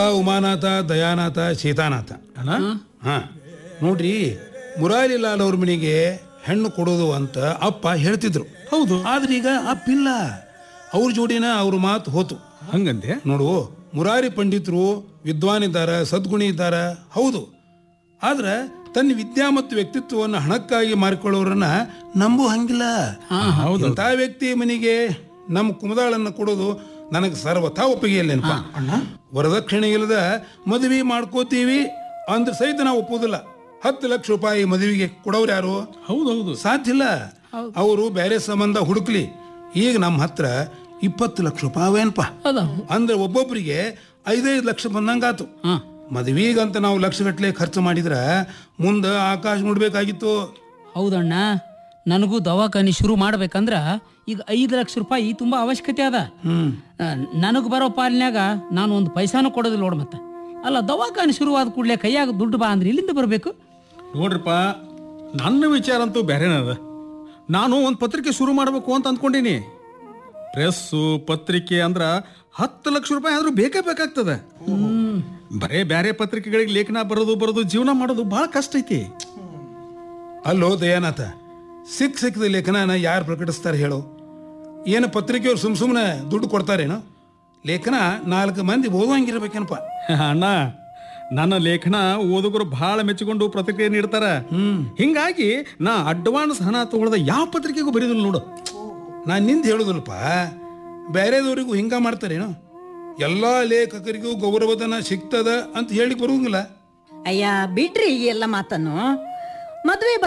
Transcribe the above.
ಉಮಾನಾಥ ದಯಾನಾಥ ಸೀತಾನಾಥ ಅಣ್ಣ ಹಾ ನೋಡ್ರಿ ಮುರಾರಿಲಾಲ್ ಅವ್ರ ಮನೆಗೆ ಹೆಣ್ಣು ಕೊಡೋದು ಅಂತ ಅಪ್ಪ ಹೇಳ್ತಿದ್ರು ಹೌದು ಆದ್ರೆ ಈಗ ಅಪ್ಪಿಲ್ಲ ಅವ್ರ ಜೋಡಿನ ಅವ್ರ ಮಾತು ಹೋತು ಹಂಗಂದೆ ನೋಡು ಮುರಾರಿ ಪಂಡಿತರು ವಿದ್ವಾನ್ ಇದ್ದಾರ ಸದ್ಗುಣಿ ಇದ್ದಾರ ಹೌದು ಆದ್ರೆ ತನ್ನ ವಿದ್ಯಾ ಮತ್ತು ವ್ಯಕ್ತಿತ್ವವನ್ನು ಹಣಕ್ಕಾಗಿ ಮಾರಿಕೊಳ್ಳೋರನ್ನ ನಂಬು ಹಂಗಿಲ್ಲ ಇಂಥ ವ್ಯಕ್ತಿ ಮನೆಗೆ ನಮ್ಮ ಕುಮದಾಳನ್ನ ಕೊಡೋದು ನನಗೆ ಸರ್ವಥಾ ಒಪ್ಪಿಗೆ ಇಲ್ಲೇನಪ್ಪ ವರದಕ್ಷಿಣೆ ಇಲ್ಲದ ಮದುವೆ ಮಾಡ್ಕೋತೀವಿ ಅಂದ್ರೆ ಸಹಿತ ನಾವು ಒಪ್ಪೋದಿಲ್ಲ ಹತ್ತು ಲಕ್ಷ ರೂಪಾಯಿ ಮದುವೆಗೆ ಕೊಡೋರು ಯಾರು ಹೌದೌದು ಸಾಧ್ಯ ಇಲ್ಲ ಅವರು ಬೇರೆ ಸಂಬಂಧ ಹುಡುಕ್ಲಿ ಈಗ ನಮ್ಮ ಹತ್ರ ಇಪ್ಪತ್ತು ಲಕ್ಷ ರೂಪಾಯಿ ಅವೇನಪ್ಪ ಅಂದ್ರೆ ಒಬ್ಬೊಬ್ಬರಿಗೆ ಐದೈದು ಲಕ್ಷ ಬಂದಂಗಾತು ಮದುವೆಗಂತ ನಾವು ಲಕ್ಷಗಟ್ಲೆ ಖರ್ಚು ಮಾಡಿದ್ರ ಮುಂದೆ ಆಕಾಶ ನೋಡ್ಬೇಕಾಗಿತ್ತು ಹೌದಣ್ಣ ನನಗೂ ದವಾಖಾನಿ ಶುರು ಮಾಡ್ಬೇಕಂದ್ರ ಈಗ ಐದು ಲಕ್ಷ ರೂಪಾಯಿ ತುಂಬಾ ಅವಶ್ಯಕತೆ ಅದ ನನಗೆ ಬರೋ ಪಾಲಿನ್ಯಾಗ ನಾನು ಒಂದು ಪೈಸಾನು ಕೊಡೋದಿಲ್ಲ ನೋಡ್ ಮತ್ತೆ ಅಲ್ಲ ದವಾಖಾನಿ ಶುರುವಾದ ಕೂಡಲೇ ಕೈಯಾಗ ದುಡ್ಡು ಬಾ ಅಂದ್ರೆ ಇಲ್ಲಿಂದ ಬರಬೇಕು ನೋಡ್ರಿಪ್ಪ ನನ್ನ ವಿಚಾರ ಅಂತೂ ಬೇರೆನದ ನಾನು ಒಂದು ಪತ್ರಿಕೆ ಶುರು ಮಾಡಬೇಕು ಅಂತ ಅಂದ್ಕೊಂಡೀನಿ ಪ್ರೆಸ್ಸು ಪತ್ರಿಕೆ ಅಂದ್ರ ಹತ್ತು ಲಕ್ಷ ರೂಪಾಯಿ ಆದ್ರೂ ಬೇಕೇ ಬೇಕಾಗ್ತದ ಬರೇ ಬೇರೆ ಪತ್ರಿಕೆಗಳಿಗೆ ಲೇಖನ ಬರೋದು ಬರೋದು ಜೀವನ ಮಾಡೋದು ಬಹಳ ಕಷ್ಟ ಐತಿ ಅಲ್ಲೋ ದಯಾನಾಥ ಸಿಕ್ ಸಿಕ್ಕದ ಲೇಖನನ ಯಾರು ಪ್ರಕಟಿಸ್ತಾರೆ ಹೇಳು ಏನು ಪತ್ರಿಕೆಯವ್ರು ಸುಮ್ ಸುಮ್ಮನೆ ದುಡ್ಡು ಕೊಡ್ತಾರೇನು ಲೇಖನ ನಾಲ್ಕು ಮಂದಿ ಓದುವಂಗಿರ್ಬೇಕೇನಪ್ಪ ಅಣ್ಣ ನನ್ನ ಲೇಖನ ಓದುಗರು ಬಹಳ ಮೆಚ್ಚಿಕೊಂಡು ಪ್ರತಿಕ್ರಿಯೆ ನೀಡ್ತಾರ ಹಿಂಗಾಗಿ ನಾ ಅಡ್ವಾನ್ಸ್ ಹಣ ತಗೊಳ್ದ ಯಾವ ಪತ್ರಿಕೆಗೂ ಬರೀದಿಲ್ಲ ನೋಡು ನಾನು ನಿಂದ ಹೇಳುದಿಲ್ಲಪ್ಪ ಬೇರೆದವರಿಗೂ ಹಿಂಗ ಮಾಡ್ತಾರೇನು ಎಲ್ಲ ಲೇಖಕರಿಗೂ ಗೌರವಧನ ಸಿಗ್ತದ ಅಂತ ಹೇಳಿ ಬರುವಂಗಿಲ್ಲ ಅಯ್ಯ ಬಿಡ್ರಿ ಈ ಎಲ್ಲ ಮಾತನ್ನು ಮದ್ವೆ